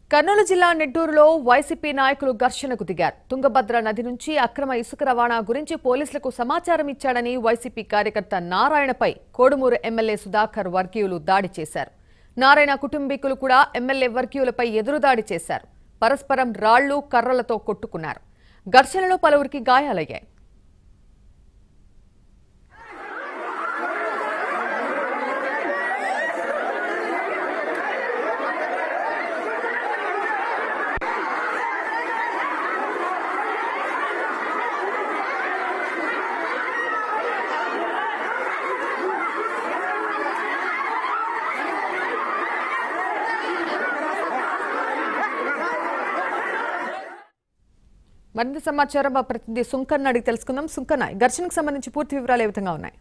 కర్నూలు జిల్లా నెట్టూరులో వైసీపీ నాయకులు ఘర్షణకు దిగారు తుంగభద్ర నది నుంచి అక్రమ ఇసుక రవాణా గురించి పోలీసులకు సమాచారం ఇచ్చాడని వైసీపీ కార్యకర్త నారాయణపై కోడుమూరు ఎమ్మెల్యే సుధాకర్ వర్గీయులు దాడి చేశారు నారాయణ కుటుంబీకులు కూడా ఎమ్మెల్యే వర్గీయులపై ఎదురుదాడి చేశారు పరస్పరం రాళ్లు కర్రలతో కొట్టుకున్నారు ఘర్షణలో పలువురికి గాయాలయ్యాయి మరింత సమాచారం మా ప్రతినిధి సుంకన్న అడిగి తెలుసుకుందాం సుంకన్న ఈ ఘర్షణకు సంబంధించి పూర్తి వివరాలు ఏ విధంగా ఉన్నాయి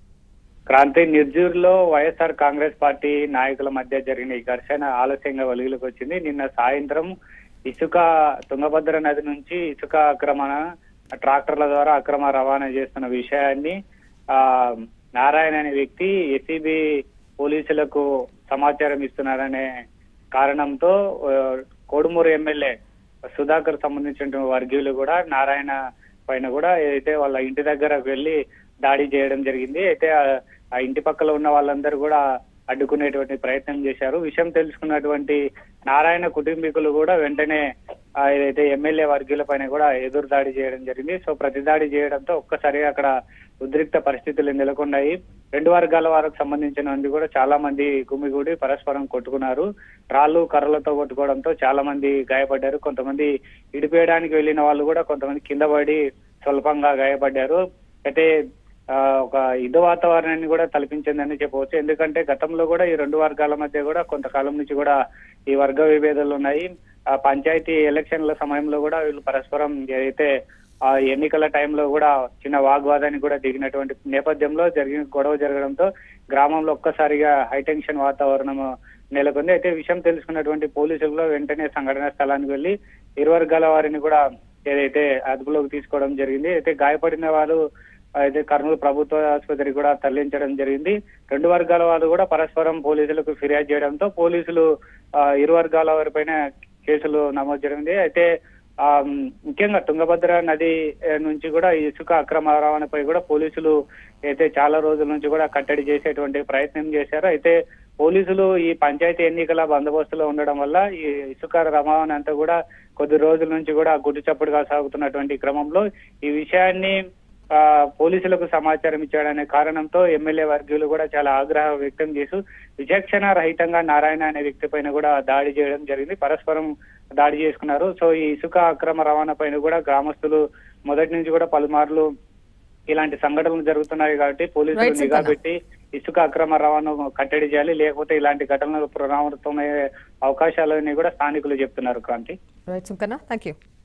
క్రాంతి నిర్జూర్లో వైఎస్ఆర్ కాంగ్రెస్ పార్టీ నాయకుల మధ్య జరిగిన ఈ ఘర్షణ ఆలస్యంగా వెలుగులోకి వచ్చింది నిన్న సాయంత్రం ఇసుక తుంగభద్ర నది నుంచి ఇసుక అక్రమణ ట్రాక్టర్ల ద్వారా అక్రమ రవాణా చేస్తున్న విషయాన్ని ఆ నారాయణ అనే వ్యక్తి ఎసిబి పోలీసులకు సమాచారం ఇస్తున్నారనే కారణంతో ఆ, కోడుమూరు ఎమ్మెల్యే సుధాకర్ సంబంధించిన వర్గీయులు కూడా నారాయణ పైన కూడా అయితే వాళ్ళ ఇంటి దగ్గర వెళ్ళి దాడి చేయడం జరిగింది అయితే ఆ- ఆ ఇంటి పక్కల ఉన్న వాళ్ళందరూ కూడా అడ్డుకునేటువంటి ప్రయత్నం చేశారు విషయం తెలుసుకున్నటువంటి నారాయణ కుటుంబీకులు కూడా వెంటనే ఆ, ఏదైతే ఎమ్మెల్యే వర్గీయుల పైన కూడా ఎదురు దాడి చేయడం జరిగింది సో ప్రతి దాడి చేయడంతో ఒక్కసారిగా అక్కడ ఉద్రిక్త పరిస్థితులు నెలకొన్నాయి రెండు వర్గాల వారికి సంబంధించిన మంది కూడా చాలా మంది గుమిగూడి పరస్పరం కొట్టుకున్నారు రాళ్ళు కర్రలతో కొట్టుకోవడంతో చాలా మంది గాయపడ్డారు కొంతమంది ఇడిపేయడానికి వెళ్ళిన వాళ్ళు కూడా కొంతమంది కింద పడి స్వల్పంగా గాయపడ్డారు అయితే ఆ, ఒక యుద్ధ వాతావరణాన్ని కూడా తలపించిందని చెప్పవచ్చు ఎందుకంటే గతంలో కూడా ఈ రెండు వర్గాల మధ్య కూడా కొంతకాలం నుంచి కూడా ఈ వర్గ విభేదాలు ఉన్నాయి ఆ పంచాయతీ ఎలక్షన్ల సమయంలో కూడా వీళ్ళు పరస్పరం ఏదైతే ఆ ఎన్నికల టైంలో కూడా చిన్న వాగ్వాదానికి కూడా దిగినటువంటి నేపథ్యంలో జరిగిన గొడవ జరగడంతో గ్రామంలో ఒక్కసారిగా హైటెన్షన్ వాతావరణం నెలకొంది అయితే విషయం తెలుసుకున్నటువంటి పోలీసులు కూడా వెంటనే సంఘటన స్థలానికి వెళ్లి ఇరు వర్గాల వారిని కూడా ఏదైతే అదుపులోకి తీసుకోవడం జరిగింది అయితే గాయపడిన వారు అయితే కర్నూలు ప్రభుత్వ ఆసుపత్రికి కూడా తరలించడం జరిగింది రెండు వర్గాల వాళ్ళు కూడా పరస్పరం పోలీసులకు ఫిర్యాదు చేయడంతో పోలీసులు ఆ, ఇరు వర్గాల వారిపైన కేసులు నమోదు జరిగింది అయితే ఆ ముఖ్యంగా తుంగభద్ర నది ఏ, నుంచి కూడా ఈ ఇసుక అక్రమ రవాణాపై కూడా పోలీసులు అయితే చాలా రోజుల నుంచి కూడా కట్టడి చేసేటువంటి ప్రయత్నం చేశారు అయితే పోలీసులు ఈ పంచాయతీ ఎన్నికల బందోబస్తులో ఉండడం వల్ల ఈ ఇసుక రవాణా అంతా కూడా కొద్ది రోజుల నుంచి కూడా గుట్టుచప్పుడుగా సాగుతున్నటువంటి క్రమంలో ఈ విషయాన్ని ఆ పోలీసులకు సమాచారం ఇచ్చాడనే కారణంతో ఎమ్మెల్యే వర్గీయులు కూడా చాలా ఆగ్రహం వ్యక్తం చేస్తూ విచక్షణ రహితంగా నారాయణ అనే వ్యక్తి పైన కూడా దాడి చేయడం జరిగింది పరస్పరం దాడి చేసుకున్నారు సో ఈ ఇసుక అక్రమ రవాణా పైన కూడా గ్రామస్తులు మొదటి నుంచి కూడా పలుమార్లు ఇలాంటి సంఘటనలు జరుగుతున్నాయి కాబట్టి పోలీసులు Right, నిఘా Santana. పెట్టి ఇసుక అక్రమ రవాణా కట్టడి చేయాలి లేకపోతే ఇలాంటి ఘటనలు పునరావృతమయ్యే అవకాశాలని కూడా స్థానికులు చెప్తున్నారు Kranthi right Sunkanna thank you